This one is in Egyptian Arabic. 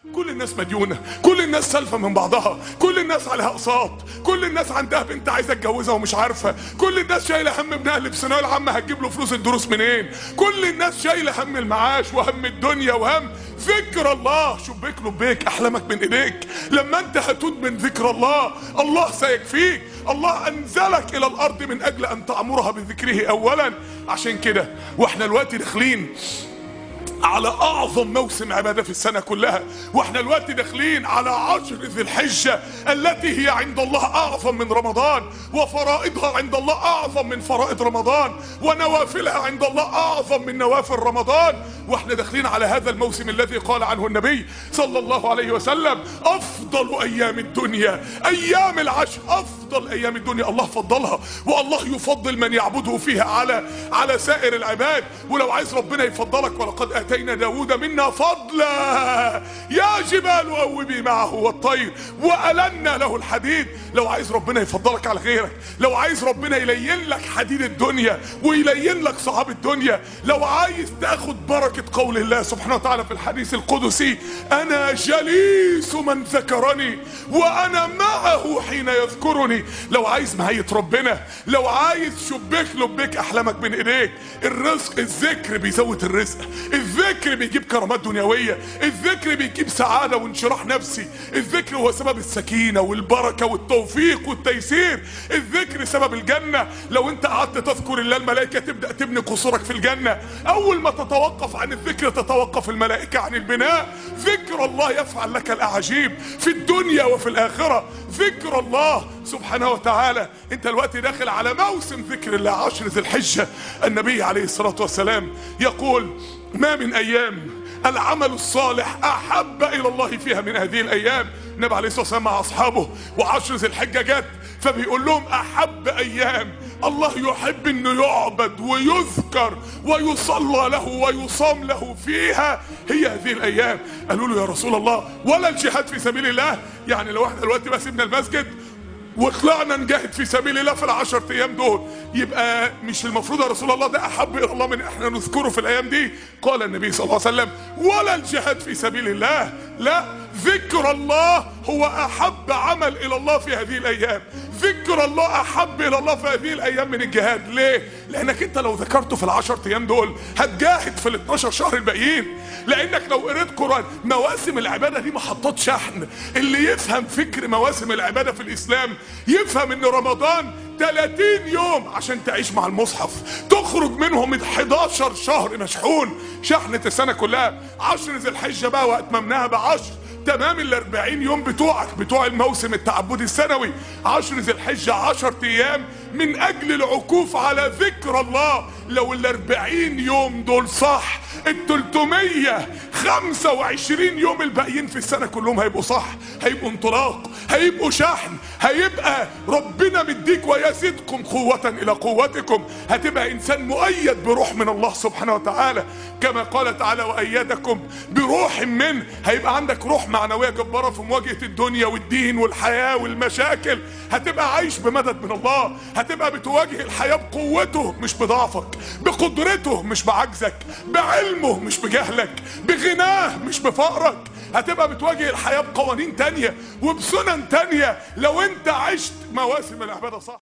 كل الناس مديونة كل الناس سالفة من بعضها كل الناس عليها اقساط كل الناس عندها بنت عايزة تجوزها ومش عارفة كل الناس شايلة هم ابنها اللي في الثانوية العامة هتجيب له فلوس الدروس منين كل الناس شايلة هم المعاش وهم الدنيا وهم ذكر الله شبيك لبيك احلامك من ايديك لما انت هتود من ذكر الله الله سيكفيك الله انزلك الى الارض من اجل ان تامرها بذكره اولا عشان كده واحنا دلوقتي داخلين على اعظم موسم عباده في السنه كلها واحنا دلوقتي داخلين على عشر ذي الحجه التي هي عند الله اعظم من رمضان وفرائضها عند الله اعظم من فرائض رمضان ونوافلها عند الله اعظم من نوافل رمضان واحنا داخلين على هذا الموسم الذي قال عنه النبي صلى الله عليه وسلم افضل ايام الدنيا ايام العشر افضل ايام الدنيا الله فضلها والله يفضل من يعبده فيها على على سائر العباد ولو عايز ربنا يفضلك ولقد اتينا داود منا فضلا يا جبال اوبي معه والطير والنا له الحديد لو عايز ربنا يفضلك على غيرك لو عايز ربنا يلين لك حديد الدنيا ويلين لك صعاب الدنيا لو عايز تاخد بركة قول الله سبحانه وتعالى في الحديث القدسي انا جليس من ذكرني وانا معه حين يذكرني لو عايز مهية ربنا لو عايز شبيك لبيك احلامك من ايديك الرزق الذكر بيزود الرزق الذكر بيجيب كرامات دنيوية الذكر بيجيب سعادة وانشراح نفسي الذكر هو سبب السكينة والبركة والتوفيق والتيسير الذكر سبب الجنة لو انت قعدت تذكر الله الملائكة تبدأ تبني قصورك في الجنة اول ما تتوقف عن الذكر تتوقف الملائكة عن البناء ذكر الله يفعل لك الاعاجيب في الدنيا وفي الاخرة ذكر الله سبحانه وتعالى انت الوقت داخل على موسم ذكر الله عشر ذي الحجة النبي عليه الصلاة والسلام يقول ما من ايام العمل الصالح احب الى الله فيها من هذه الايام النبي عليه الصلاه والسلام مع اصحابه وعشر ذي الحجه جت فبيقول لهم احب ايام الله يحب انه يعبد ويذكر ويصلى له ويصام له فيها هي هذه الايام قالوا له يا رسول الله ولا الجهاد في سبيل الله يعني لو احنا دلوقتي بقى سيبنا المسجد وطلعنا نجاهد في سبيل الله في العشر ايام دول يبقى مش المفروض يا رسول الله ده احب الى الله من احنا نذكره في الايام دي قال النبي صلى الله عليه وسلم ولا الجهاد في سبيل الله لا ذكر الله هو احب عمل الى الله في هذه الايام ذكر الله احب الى الله في هذه الايام من الجهاد ليه لانك انت لو ذكرته في العشر ايام دول هتجاهد في ال 12 شهر الباقيين لانك لو قريت قران مواسم العباده دي محطات شحن اللي يفهم فكر مواسم العباده في الاسلام يفهم ان رمضان 30 يوم عشان تعيش مع المصحف تخرج منهم 11 شهر مشحون شحنة السنة كلها عشر ذي الحجة بقى واتممناها بعشر تمام ال 40 يوم بتوعك بتوع الموسم التعبدي السنوي عشر ذي الحجة 10 ايام من اجل العكوف على ذكر الله لو ال 40 يوم دول صح ال 325 يوم الباقيين في السنة كلهم هيبقوا صح هيبقوا انطلاق هيبقوا شحن هيبقى ربنا مديك ويزيدكم قوة إلى قوتكم هتبقى إنسان مؤيد بروح من الله سبحانه وتعالى كما قال تعالى وأيدكم بروح منه هيبقى عندك روح معنوية جبارة في مواجهة الدنيا والدين والحياة والمشاكل هتبقى عايش بمدد من الله هتبقى بتواجه الحياة بقوته مش بضعفك بقدرته مش بعجزك بعلمه مش بجهلك بغناه مش بفقرك هتبقى بتواجه الحياة بقوانين تانية وبسنن تانية لو انت عشت مواسم العبادة صح